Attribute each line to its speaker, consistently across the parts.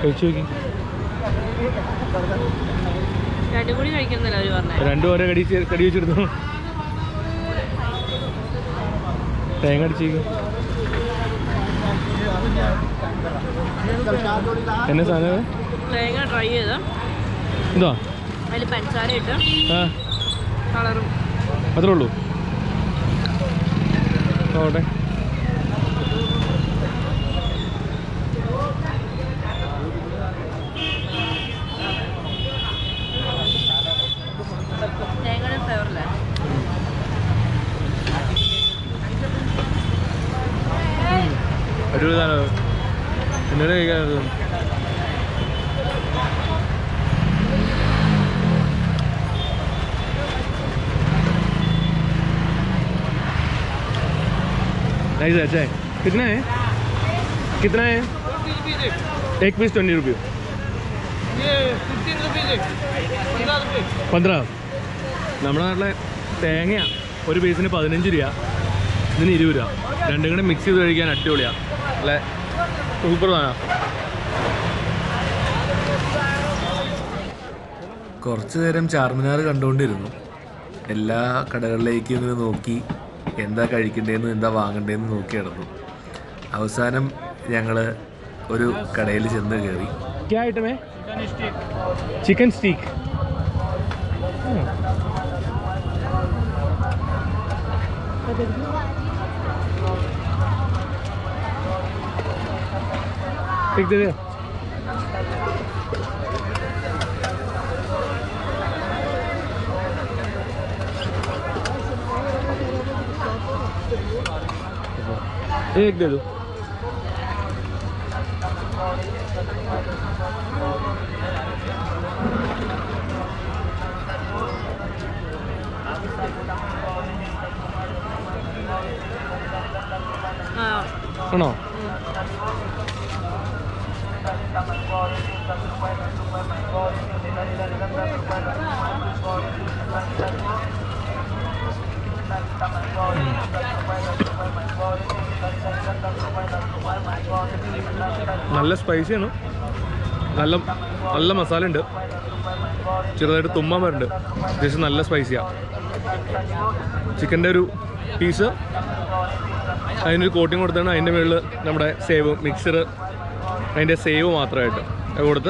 Speaker 1: കഴിച്ചു നോക്കി
Speaker 2: രണ്ടും കൂടി കഴിക്കുന്നില്ല അവര് പറഞ്ഞത്
Speaker 1: രണ്ടും ഓരോ കടി ചെ- കടി വെച്ചെടുത്തു തേങ്ങ അടിച്ചേക്ക് എന്നെ സാധനം
Speaker 2: തേങ്ങ ട്രൈ ചെയ്ത്
Speaker 1: ഇതാ
Speaker 2: അതിൽ പഞ്ചസാര ഇട്ട്
Speaker 1: ആ
Speaker 2: കളറും
Speaker 1: അത്രേ ഉള്ളൂ ഓട്ടെ
Speaker 2: തേങ്ങയുടെ ഫ്ലേവറില്ലേ
Speaker 1: ഒരു ഇതാണ് എന്നോട് കഴിക്കാനത് नाइस अच्छा है कितना है कितना है एक पीस ट्वेंटी रुपये പന്ത്ര നമ്മുടെ നാട്ടിലെ തേങ്ങ ഒരു പീസിന് പതിനഞ്ച് രൂപ ഇതിന് ഇരുപത് രൂപ രണ്ടും കൂടെ മിക്സ് ചെയ്ത് കഴിക്കാൻ അടിപൊളിയാണ് അല്ലേ സൂപ്പർ സാധനം
Speaker 3: കുറച്ചു നേരം ചാർമിനാർ കണ്ടുകൊണ്ടിരുന്നു എല്ലാ കടകളിലേക്കും ഇങ്ങനെ നോക്കി എന്താ കഴിക്കേണ്ടതെന്ന് എന്താ വാങ്ങണ്ടതെന്ന് നോക്കി നടന്നു അവസാനം ഞങ്ങൾ ഒരു കടയിൽ ചെന്ന് കയറി
Speaker 1: क्या आइटम है चिकन स्टीक एक दे दे एक दे दो
Speaker 2: ആ
Speaker 1: ആണോ നല്ല സ്പൈസിയാണ് നല്ല നല്ല മസാല ഉണ്ട് ചെറുതായിട്ട് തുമ്മാൻ വരുന്നുണ്ട് അത്യാവശ്യം നല്ല സ്പൈസിയാണ് ചിക്കൻ്റെ ഒരു പീസ് അതിനൊരു കോട്ടിങ് കൊടുത്താണ് അതിൻ്റെ മുകളിൽ നമ്മുടെ സേവ് മിക്സർ അതിൻ്റെ സേവ് മാത്രമായിട്ട് അത് കൊടുത്ത്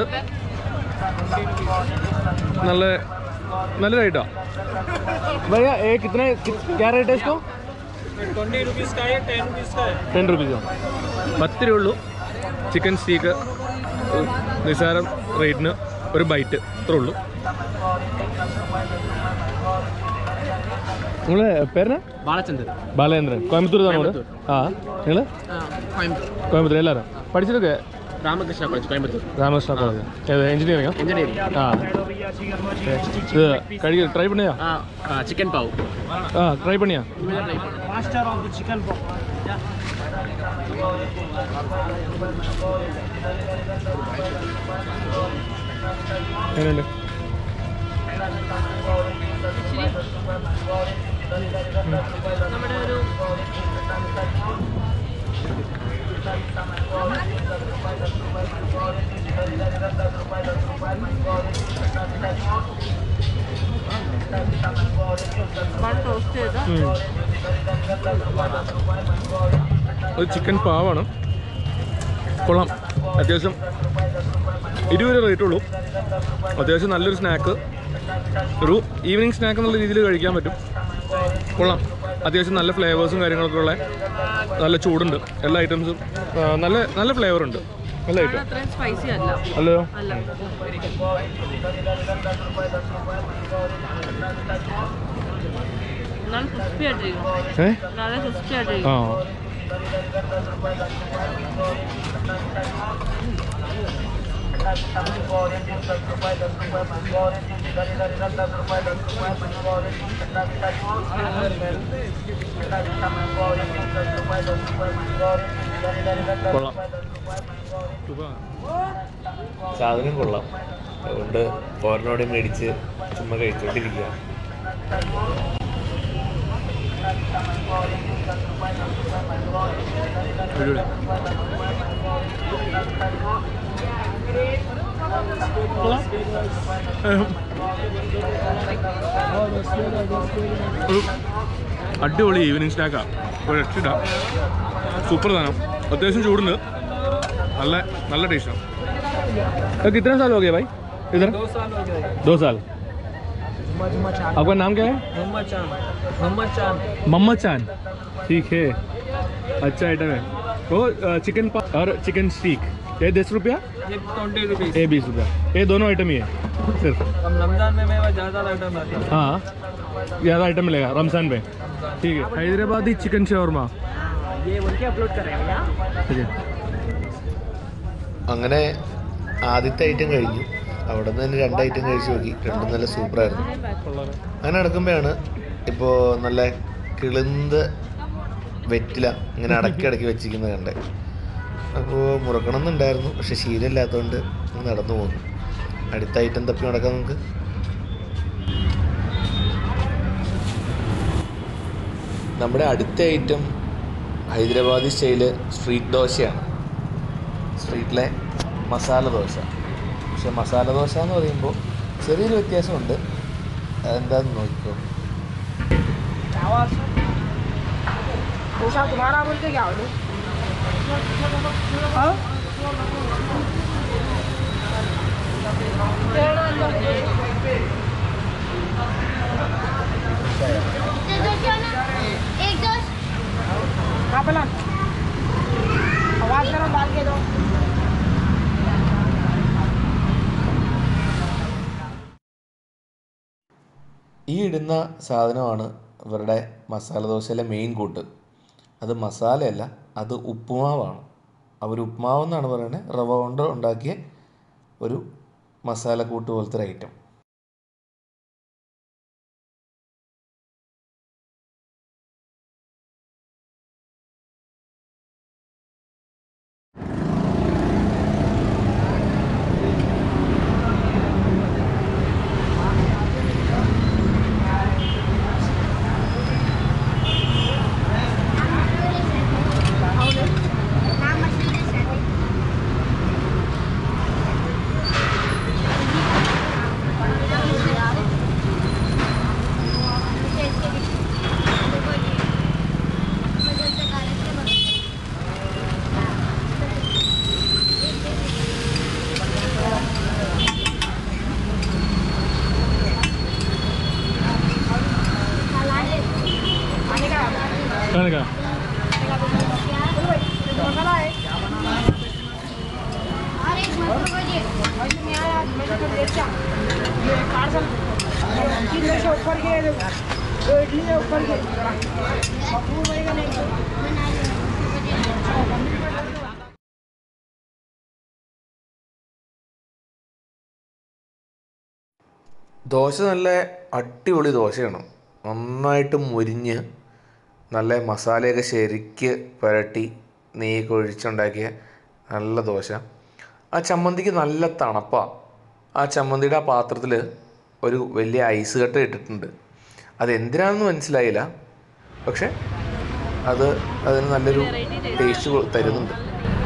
Speaker 1: നല്ല നല്ലതായിട്ടാ भैया ये कितने कित, क्या रेट है इसको
Speaker 4: ट्वेंटी रुपीज़ का है टेन रुपीज़ का है
Speaker 1: ടെൻ റുപ്പീസോ പത്ത് രൂപ ഉള്ളൂ ചിക്കൻ സ്റ്റീക്ക് നിസ്സാരം റേറ്റിന് ഒരു ബൈറ്റ് ഇത്രേ ഉള്ളൂ നിങ്ങൾ പേരന
Speaker 4: ബാലചന്ദ്രൻ
Speaker 1: ബാലേന്ദ്രൻ കോയമ്പത്തൂർ താണോ ആ നിങ്ങൾ കോയമ്പത്തൂർ എല്ലാവരും പഠിച്ചതൊക്കെ
Speaker 4: രാമകൃഷ്ണ കോളേജ് കോയമ്പത്തൂർ
Speaker 1: രാമകൃഷ്ണ കോളേജ് ഏത് എഞ്ചിനീയറിംഗോ
Speaker 4: എഞ്ചിനീയറിംഗ്
Speaker 1: ആ இது கடி ட்ரை பண்ணியா
Speaker 4: ചിക്കൻ പാവ്
Speaker 1: ஆ ட்ரை பண்ணியா
Speaker 4: മാസ്റ്റർ ഓഫ് ചിക്കൻ പാവ്
Speaker 1: എങ്ങനെയുണ്ട്
Speaker 2: ഇച്ചിരി നമ്മുടെ ഒരു ബൺ ടോസ്റ്റ് ചെയ്ത
Speaker 1: ഉം. ഒരു ചിക്കൻ പാവാണ് കൊള്ളാം അത്യാവശ്യം ഇരുപത് രൂപ റേറ്റ് ഉള്ളൂ അത്യാവശ്യം നല്ലൊരു സ്നാക്ക് ഒരു ഈവനിങ് സ്നാക്ക് എന്നുള്ള രീതിയിൽ കഴിക്കാൻ പറ്റും കൊള്ളാം അത്യാവശ്യം നല്ല ഫ്ലേവേഴ്സും കാര്യങ്ങളൊക്കെ ഉള്ള നല്ല ചൂടുണ്ട് എല്ലാ ഐറ്റംസും ആ, നല്ല നല്ല ഫ്ലേവർ ഉണ്ട് നല്ല ഐറ്റം
Speaker 2: അത്രയും സ്പൈസി അല്ല
Speaker 1: അല്ലയോ
Speaker 2: അല്ല എന്നാലും ക്രിസ്പി ആയിട്ടിരിക്കും
Speaker 1: ഏ
Speaker 2: നല്ല ക്രിസ്പി
Speaker 1: ആ
Speaker 2: ആയിട്ടിരിക്കും
Speaker 1: കൊള്ളാം
Speaker 3: സാധനം കൊള്ളാം അതുകൊണ്ട് ഓരനോടെ മേടിച്ച് ചുമ്മാ കഴിച്ചുകൊണ്ടിരിക്കുക
Speaker 1: അടിപൊളി ഏഹ്. ഒരു അടിപൊളി ഈവനിങ് സ്നാക്കാണ് ഒരു രക്ഷിത സൂപ്പർ സാധനം അത്യാവശ്യം ചൂടുണ്ട് നല്ല നല്ല ടേസ്റ്റാണ് कितना साल हो गया भाई इधर
Speaker 4: दो साल हो गए
Speaker 1: दो साल
Speaker 4: मोहम्मद चांद
Speaker 1: आपका नाम क्या है
Speaker 4: मोहम्मद चांद मोहम्मद चांद
Speaker 1: मोहम्मद चांद ठीक है अच्छा आइटम है वो चिकन और चिकन स्टीक ये दस रुपया
Speaker 4: ये ट्वेंटी रुपीज़
Speaker 1: ये बीस रुपया ये दोनों आइटम ही है सिर्फ
Speaker 4: अब रमजान में मेरा ज़्यादा आइटम आता है
Speaker 1: हाँ ज़्यादा आइटम मिलेगा रमजान पे ठीक है हैदराबादी चिकन शवर्मा
Speaker 4: ये बोल के अपलोड कर रहे हैं भैया
Speaker 1: ठीक है
Speaker 3: അങ്ങനെ ആദ്യത്തെ ഐറ്റം കഴിഞ്ഞു അവിടെ നിന്ന് തന്നെ രണ്ട് ഐറ്റം കഴിച്ച് നോക്കി രണ്ടും നല്ല സൂപ്പറായിരുന്നു അങ്ങനെ നടക്കുമ്പോഴാണ് ഇപ്പോൾ നല്ല കിളിന്ത് വെറ്റില ഇങ്ങനെ അടക്കി അടക്കി വെച്ചിരിക്കുന്നത് കണ്ടേ അപ്പോൾ മുറക്കണം എന്നുണ്ടായിരുന്നു പക്ഷെ ശീലമില്ലാത്തതുകൊണ്ട് നടന്നു പോന്നു അടുത്ത ഐറ്റം തപ്പി നടക്കാം നമുക്ക് നമ്മുടെ അടുത്ത ഐറ്റം ഹൈദരാബാദി സ്റ്റൈല് സ്ട്രീറ്റ് ദോശയാണ് സ്ട്രീറ്റിലെ മസാല ദോശ പക്ഷെ മസാല ദോശ എന്ന് പറയുമ്പോൾ ചെറിയൊരു വ്യത്യാസമുണ്ട് അതെന്താന്ന് നോക്കിക്കോ
Speaker 5: पोशाक तुम्हारा बोल के क्या बोलूं हाँ?
Speaker 6: एक दोस्त
Speaker 5: हाँ बोला आवाज करो डाल के दो
Speaker 3: ഈ ഇടുന്ന സാധനമാണ് ഇവരുടെ മസാല ദോശയിലെ മെയിൻ കൂട്ട് അത് മസാലയല്ല അത് ഉപ്പുമാവാണ് അവർ ഉപ്പുമാവ് എന്നാണ് പറയുന്നത് റവ കൊണ്ട് ഉണ്ടാക്കിയ ഒരു മസാല കൂട്ട് പോലത്തെ ഒരു ഐറ്റം
Speaker 6: नाम मछली के साथ
Speaker 1: कहने का
Speaker 5: मसाला है
Speaker 6: और एक मटर भजी
Speaker 5: ऐसे नहीं आया मैंने तो देखा ये पार्सल तीन से ऊपर के दो इडली है ऊपर के मकबूल रहेगा नहीं
Speaker 3: ദോശ നല്ല അടിപൊളി ദോശയാണ് നന്നായിട്ട് മുരിഞ്ഞ് നല്ല മസാലയൊക്കെ ശരിക്ക് പുരട്ടി നെയ്യൊക്കെ ഒഴിച്ചുണ്ടാക്കിയ നല്ല ദോശ ആ ചമ്മന്തിക്ക് നല്ല തണുപ്പാണ് ആ ചമ്മന്തിയുടെ ആ പാത്രത്തിൽ ഒരു വലിയ ഐസ് കട്ട ഇട്ടിട്ടുണ്ട് അതെന്തിനാണെന്ന് മനസ്സിലായില്ല പക്ഷെ അത് അതിന് നല്ലൊരു ടേസ്റ്റ് കൊ- തരുന്നുണ്ട്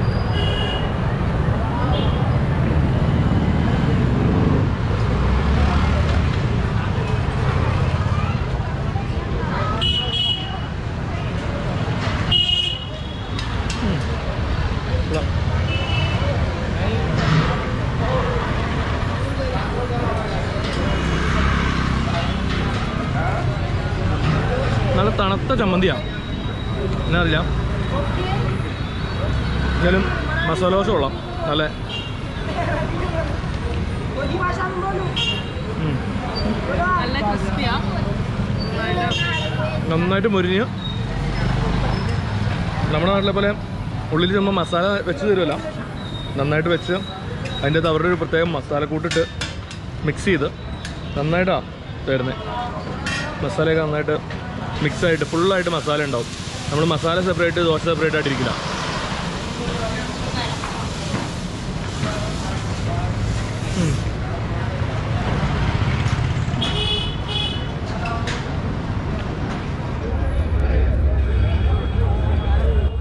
Speaker 1: നല്ല തണുത്ത ചമ്മന്തിയാണ് എന്നാ അറിയില്ല എന്നാലും മസാല ദോശ കൊള്ളാം നല്ല
Speaker 5: कोई भाषा में बोलूं
Speaker 1: ഉം.
Speaker 2: നല്ല ക്രിസ്പിയാ
Speaker 1: നന്നായിട്ട് മുരിഞ്ഞ് നമ്മുടെ നാട്ടിലെ പോലെ ഉള്ളിൽ ചെല്ലുമ്പോൾ മസാല വെച്ച് തരുമല്ല നന്നായിട്ട് വെച്ച് അതിൻ്റെ അകത്ത് അവരുടെ ഒരു പ്രത്യേകം മസാല കൂട്ടിട്ട് മിക്സ് ചെയ്ത് നന്നായിട്ടാണ് തരുന്നത് മസാലയൊക്കെ നന്നായിട്ട് മിക്സായിട്ട് ഫുള്ളായിട്ട് മസാല ഉണ്ടാവും നമ്മൾ മസാല സെപ്പറേറ്റ് ദോശ സെപ്പറേറ്റ് ആയിട്ടിരിക്കില്ല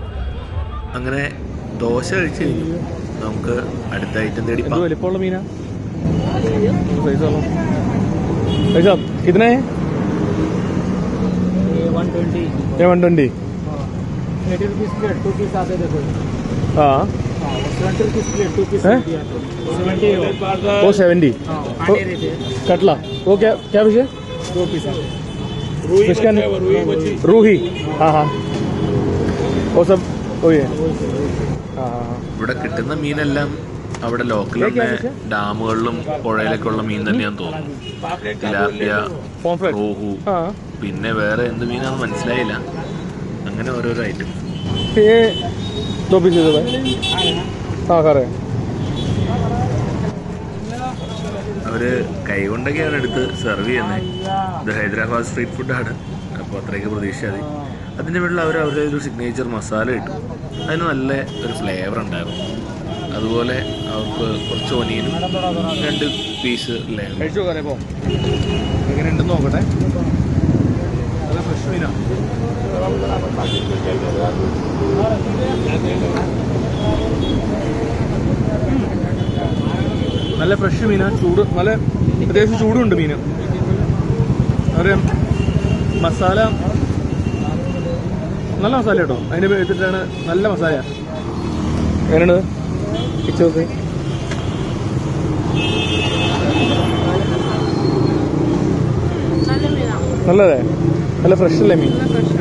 Speaker 3: അങ്ങനെ ദോശ കഴിച്ച് കഴിഞ്ഞു നമുക്ക് അടുത്ത ഐറ്റം തേടി
Speaker 1: എന്ത്
Speaker 3: പോകാം
Speaker 1: വലിപ്പമുള്ള മീനാ साइज वाला भाई साहब कितने हैं
Speaker 4: ये वन ट्वेंटी
Speaker 1: ये one twenty
Speaker 4: eighty rupees plate two piece आते देखो
Speaker 1: हाँ
Speaker 4: seventy rupees plate two piece
Speaker 1: हैं?
Speaker 4: सेवेंटी
Speaker 1: वो सेवेंटी
Speaker 4: हाँ कांटे रहते हैं
Speaker 1: कटला वो क्या क्या फिश है
Speaker 4: दो पीस आते
Speaker 1: फिश का रूही हाँ हाँ वो सब वही है हाँ हाँ हाँ
Speaker 3: ഇവിടെ കിട്ടുന്ന മീനെല്ലാം അവിടെ ലോക്കൽ
Speaker 1: ഏതൊക്കെയാ
Speaker 3: തന്നെ
Speaker 1: ഫിഷ്?
Speaker 3: ഡാമുകളിലും പുഴയിലൊക്കെ ഉള്ള മീൻ തന്നെയാന്ന് തോന്നുന്നു തിലാപ്പിയ
Speaker 1: പോംഫ്രെറ്റ്
Speaker 3: റോഹു
Speaker 1: हाँ
Speaker 3: പിന്നെ വേറെ എന്ത് മീനാന്ന് മനസ്സിലായില്ല അങ്ങനെ ഓരോരോ ഐറ്റം
Speaker 1: ये दो पीस दे दो भाई हाँ खा रहे हैं
Speaker 3: അവര് കൈകൊണ്ടൊക്കെയാണ് എടുത്ത് സെർവ് ചെയ്യുന്നത് ഇത് ഹൈദരാബാദ് സ്ട്രീറ്റ് ഫുഡാണ് അപ്പോൾ അത്രയൊക്കെ പ്രതീക്ഷിച്ചാൽ മതി അതിൻ്റെ മുകളിൽ അവർ അവരുടെ ഒരു സിഗ്നേച്ചർ മസാല ഇട്ടു അതിന് നല്ല ഒരു ഫ്ലേവർ ഉണ്ടായിരുന്നു അതുപോലെ അവർക്ക് കുറച്ച് ഒനിയനും രണ്ട് പീസ് ലേമൺ
Speaker 1: കഴിച്ചു നോക്കാം ഇപ്പോൾ എങ്ങനെ ഉണ്ടെന്ന് നോക്കട്ടെ നല്ല ഫ്രഷ് മീനാ നല്ല ഫ്രഷ് മീനാ ചൂട് നല്ല അത്യാവശ്യം ചൂടുണ്ട് മീന് അവര് മസാല നല്ല മസാല കേട്ടോ അതിൻ്റെ എടുത്തിട്ടാണ് നല്ല മസാല എങ്ങനെയാണ് ഇച്ചു നോക്ക്
Speaker 2: നല്ല മീനാ
Speaker 1: നല്ലതേ നല്ല ഫ്രഷ് അല്ലേ മീൻ
Speaker 2: നല്ല ഫ്രഷാ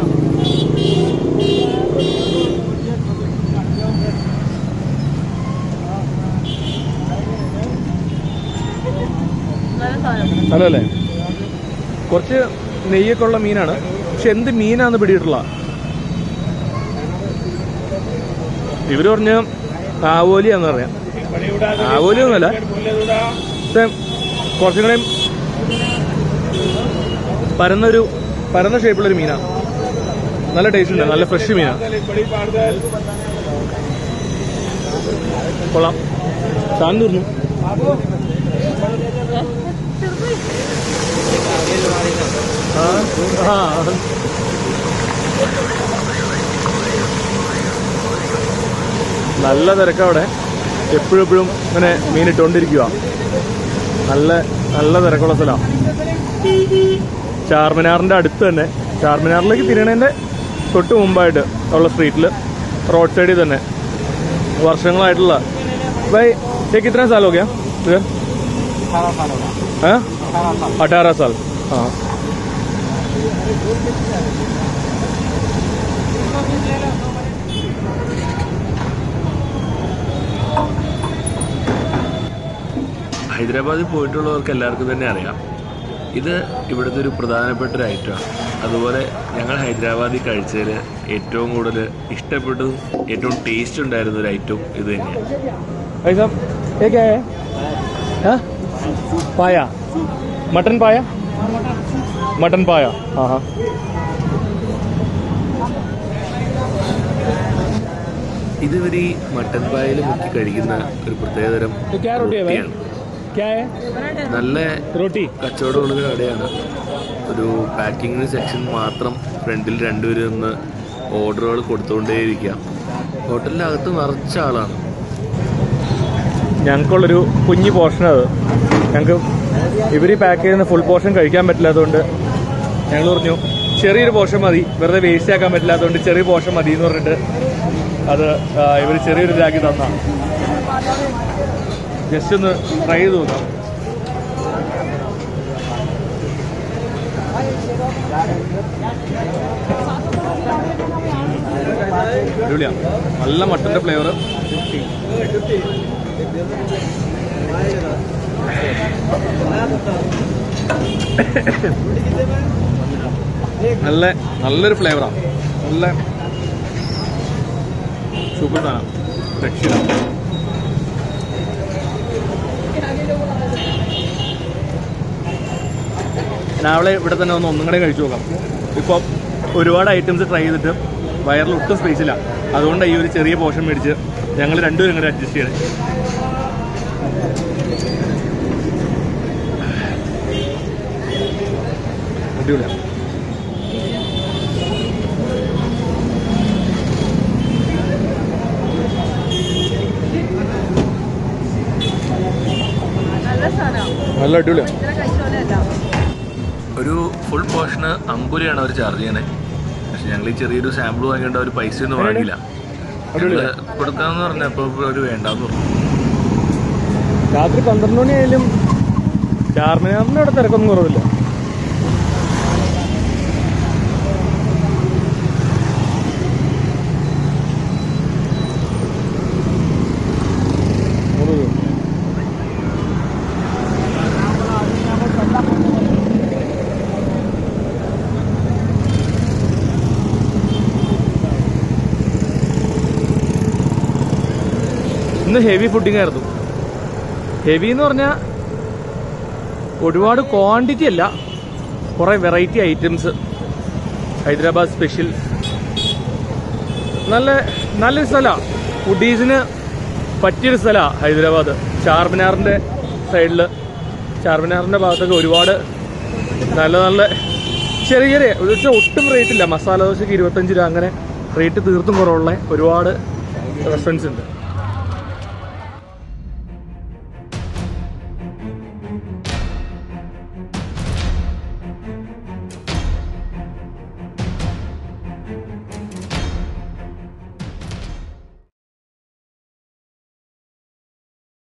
Speaker 2: നല്ല സാധനം
Speaker 1: നല്ലതല്ലേ കുറച്ച് നെയ്യൊക്കെ ഉള്ള മീനാണ് പക്ഷെ എന്ത് മീനാന്ന് പിടിയിട്ടുള്ള ഇവര് പറഞ്ഞ ആവോലിയാന്ന് പറയാം ആവോലി ഒന്നുമല്ല പക്ഷെ കുറച്ചും കൂടെ പരന്നൊരു പരന്ന ഷേപ്പിലൊരു മീനാ നല്ല ടേസ്റ്റ് ഉണ്ട് നല്ല ഫ്രഷ് മീനാ കൊള്ളാം താൻ തീർന്നു ആ ആ നല്ല തിരക്കാ അവിടെ എപ്പോഴും എപ്പോഴും ഇങ്ങനെ മീൻ ഇട്ടുകൊണ്ടിരിക്കുക നല്ല നല്ല തിരക്കുള്ള സ്ഥലമാണ് ചാർമിനാറിന്റെ അടുത്ത് തന്നെ ചാർമിനാറിലേക്ക് തിരിയണതിന്റെ തൊട്ട് മുമ്പായിട്ട് ഉള്ള സ്ട്രീറ്റിൽ റോഡ് സൈഡിൽ തന്നെ വർഷങ്ങളായിട്ടുള്ള भाई ये कितने साल हो गया इधर
Speaker 4: अठारह साल होगा
Speaker 1: हाँ
Speaker 4: अठारह साल
Speaker 1: अठारह साल हाँ
Speaker 3: ഹൈദരാബാദിൽ പോയിട്ടുള്ളവർക്ക് എല്ലാവർക്കും തന്നെ അറിയാം ഇത് ഇവിടുത്തെ ഒരു പ്രധാനപ്പെട്ട ഒരു ഐറ്റമാണ് അതുപോലെ ഞങ്ങൾ ഹൈദരാബാദിൽ കഴിച്ചതിൽ ഏറ്റവും കൂടുതൽ ഇഷ്ടപ്പെട്ടതും ഏറ്റവും ടേസ്റ്റ് ഉണ്ടായിരുന്ന ഒരു ഐറ്റവും ഇത് തന്നെയാണ്
Speaker 1: भाई साहब ये क्या है हाँ पाया मटन पाया मटन पाया हाँ हाँ
Speaker 3: ഇത് ഇവർ ഈ മട്ടൻ പായൽ മുക്കി കഴിക്കുന്ന ഒരു പ്രത്യേകതരം
Speaker 1: ये क्या रोटी है भाई
Speaker 3: റൊട്ടിയാണ്
Speaker 1: क्या है
Speaker 3: നല്ല
Speaker 1: रोटी
Speaker 3: കച്ചവടമുള്ള കടയാണ് ഒരു പാക്കിങ്ങിന് സെക്ഷൻ മാത്രം ഫ്രണ്ടിൽ രണ്ടുപേരും നിന്ന് ഓർഡറുകൾ കൊടുത്തുകൊണ്ടേയിരിക്കാം ഹോട്ടലിനകത്ത് നിറച്ച ആളാണ്
Speaker 1: ഞങ്ങൾക്കുള്ളൊരു കുഞ്ഞു പോർഷൻ അത് ഞങ്ങൾക്ക് ഇവർ പാക്ക് ചെയ്യുന്ന ഫുൾ പോർഷൻ കഴിക്കാൻ പറ്റില്ലാത്തതുകൊണ്ട് ഞങ്ങൾ പറഞ്ഞു ചെറിയൊരു പോർഷൻ മതി വെറുതെ വേസ്റ്റ് ആക്കാൻ പറ്റില്ലാത്തതുകൊണ്ട് ചെറിയ പോർഷൻ മതി എന്ന് പറഞ്ഞിട്ട് അത് ഇവർ ചെറിയൊരു ഇതാക്കി തന്ന ജസ്റ്റ് ഒന്ന് ട്രൈ ചെയ്ത് നോക്കാം അടിപൊളിയാണ് നല്ല മട്ടന്റെ ഫ്ലേവർ നല്ല നല്ലൊരു ഫ്ലേവറാണ് നല്ല സൂപ്പർ സാധനം രക്ഷയില്ല നാളെ ഇവിടെ തന്നെ ഒന്ന് ഒന്നും കൂടെ കഴിച്ചു നോക്കാം ഇപ്പോൾ ഒരുപാട് ഐറ്റംസ് ട്രൈ ചെയ്തിട്ട് വയറിൽ ഒട്ടും സ്പേസ് ഇല്ല അതുകൊണ്ടാണ് ഈ ഒരു ചെറിയ പോർഷൻ മേടിച്ച് ഞങ്ങൾ രണ്ടുപേരും കൂടെ അഡ്ജസ്റ്റ് ചെയ്യണേ അടിപൊളിയാണ്
Speaker 2: നല്ല സാധനം
Speaker 1: നല്ല അടിപൊളിയാണ്
Speaker 2: ഇത്ര കഴിച്ചോലല്ല
Speaker 3: ഒരു ഫുൾ പോർഷന് അമ്പത് രൂപയാണ് അവർ ചാർജ് ചെയ്യണേ പക്ഷെ ഞങ്ങൾ ഈ ചെറിയൊരു സാമ്പിൾ വാങ്ങിയിട്ട് അവർ പൈസ ഒന്നും വാങ്ങിയില്ല ഞങ്ങള് കൊടുക്കാമെന്ന് പറഞ്ഞപ്പോൾ അവർ വേണ്ടാന്ന് പറഞ്ഞു
Speaker 1: രാത്രി പന്ത്രണ്ട് മണിയായാലും ചാർമിനാറിൻ്റെ അവിടെ തിരക്കൊന്നും കുറവില്ല ഇന്ന് ഹെവി ഫുഡിങ് ആയിരുന്നു ഹെവി എന്ന് പറഞ്ഞാൽ ഒരുപാട് ക്വാണ്ടിറ്റി അല്ല കുറേ വെറൈറ്റി ഐറ്റംസ് ഹൈദരാബാദ് സ്പെഷ്യൽ നല്ല നല്ലൊരു സ്ഥലമാണ് ഫുഡീസിന് പറ്റിയൊരു സ്ഥലമാണ് ഹൈദരാബാദ് ചാർമിനാറിൻ്റെ സൈഡിൽ ചാർമിനാറിൻ്റെ ഭാഗത്തൊക്കെ ഒരുപാട് നല്ല നല്ല ചെറിയ ചെറിയ ഒരു പക്ഷേ ഒട്ടും റേറ്റ് ഇല്ല മസാല ദോശയ്ക്ക് ഇരുപത്തഞ്ച് രൂപ അങ്ങനെ റേറ്റ് തീർത്തും കുറവുള്ള ഒരുപാട് റെസ്റ്റോറൻറ്റ്സ് ഉണ്ട്